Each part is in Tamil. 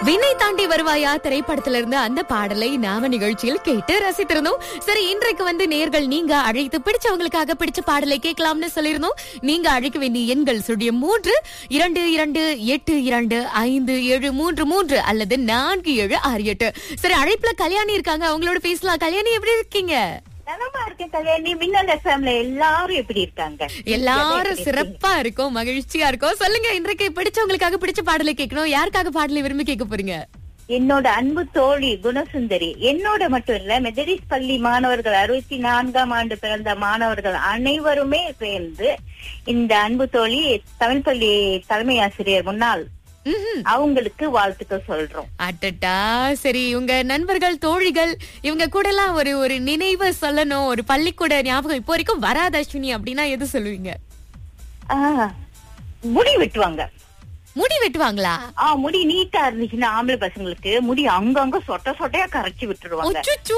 வினை தாண்டி வருவாயா திரைப்படத்துல இருந்து அந்த பாடலை நாம நிகழ்ச்சியில் கேட்டு ரசித்திருந்தோம் சரி இன்றைக்கு வந்து நேர்கள் நீங்க அழைத்து பிடிச்சவங்களுக்காக பிடிச்ச பாடலை கேட்கலாம்னு சொல்லியிருந்தோம் நீங்க அழைக்க வேண்டிய எண்கள் சுடிய மூன்று இரண்டு இரண்டு எட்டு இரண்டு ஐந்து ஏழு மூன்று மூன்று அல்லது நான்கு ஏழு ஆறு எட்டு சரி அழைப்புல கல்யாணி இருக்காங்க அவங்களோட பேசலாம் கல்யாணி எப்படி இருக்கீங்க நலமா இருக்கேன் கல்யாணி மின்னல் எஃப்எம்ல எல்லாரும் எப்படி இருக்காங்க எல்லாரும் சிறப்பா இருக்கும் மகிழ்ச்சியா இருக்கும் சொல்லுங்க இன்றைக்கு பிடிச்சவங்களுக்காக பிடிச்ச பாடலை கேட்கணும் யாருக்காக பாடலை விரும்பி கேட்க போறீங்க என்னோட அன்பு தோழி குணசுந்தரி என்னோட மட்டும் இல்ல மெதடிஸ் பள்ளி மாணவர்கள் அறுபத்தி நான்காம் ஆண்டு பிறந்த மாணவர்கள் அனைவருமே சேர்ந்து இந்த அன்பு தோழி தமிழ் பள்ளி தலைமை ஆசிரியர் முன்னாள் ம்ஹும். அவங்களுக்கு வாழ்த்துக்கள் சொல்றோம் அட்டட்டா சரி உங்க நண்பர்கள் தோழிகள் இவங்க கூட எல்லாம் ஒரு ஒரு நினைவு சொல்லணும் ஒரு பள்ளிக்கூட ஞாபகம் இப்போ வரைக்கும் வராத அஸ்வினி அப்படின்னா எது சொல்லுவீங்க ஆஹ், முடி வெட்டுவாங்க முடி வெட்டுவாங்களா ஆ முடி நீட்டா இருந்துச்சுன்னா ஆம்பளை பசங்களுக்கு முடி அங்கங்க சொட்ட சொட்டையா கரைச்சி விட்டுருவாங்க அச்சச்சோ.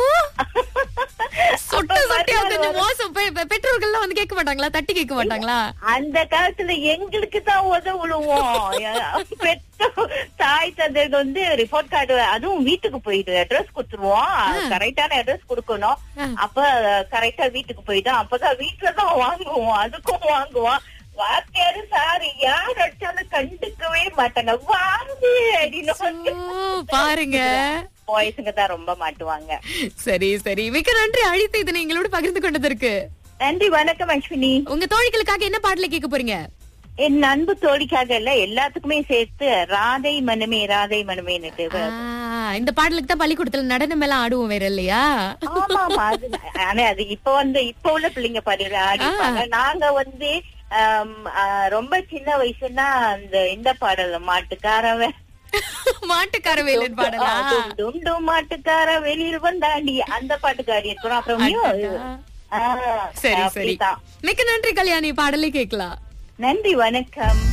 சொட்ட சொட்டையா கொஞ்சம் மோசம் பெ- பெ- பெற்றோர்கள்லாம் வந்து கேட்க மாட்டாங்களா தட்டி கேட்க மாட்டாங்களா அந்த காலத்துல எங்களுக்கு தான் உதவுழுவோம் பெற்றோர் தாய் தந்தைக்கு வந்து ரிப்போர்ட் கார்டு அதுவும் வீட்டுக்கு போயிட்டு அட்ரஸ் கொடுத்துருவோம் கரெக்டான அட்ரஸ் கொடுக்கணும் ஆ. அப்ப கரெக்டா வீட்டுக்கு போயிட்டோம் அப்பதான் வீட்டுலதான் வாங்குவோம் அதுக்கும் வாங்குவோம் வாத்தியாரு சாரு யார் அடிச்சாலும் கண்டுக்கவே மாட்டாங்க வாங்கு அப்படின்னு ஓ, பாருங்க பாய்ஸுங்க தான் ரொம்ப மாட்டுவாங்க சரி சரி மிக்க நன்றி அழைத்து இதனை எங்களோட பகிர்ந்து கொண்டதற்கு நன்றி வணக்கம் அஸ்வினி உங்க தோழிகளுக்காக என்ன பாடலை கேட்க போறீங்க என் அன்பு தோழிக்காக இல்ல எல்லாத்துக்குமே சேர்த்து ராதை மனமே ராதை மனமேன்னுட்டு ஆ, இந்த பாடலுக்கு தான் பள்ளிக்கூடத்துல நடனம் எல்லாம் ஆடுவோம் வேற இல்லையா ஆமா ஆமா அது ஆனா அது இப்ப வந்து இப்ப உள்ள பிள்ளைங்க பாரு ஆடிப்பாங்க நாங்க வந்து ஆம், ஆ, ரொம்ப சின்ன வயசுனா அந்த இந்த பாடல் மாட்டுக்காரவன் மாட்டுக்கார வேலன் பாடலா டும் டும் டும் மாட்டுக்கார வெளியில் வந்தாண்டி அந்த பாட்டுக்கு ஆடி இருக்கிறோம் அப்புறம் நியூ- ஆ, சரி சரி அப்படிதான். மிக்க நன்றி கல்யாணி பாடலை கேட்கலாம் நன்றி வணக்கம்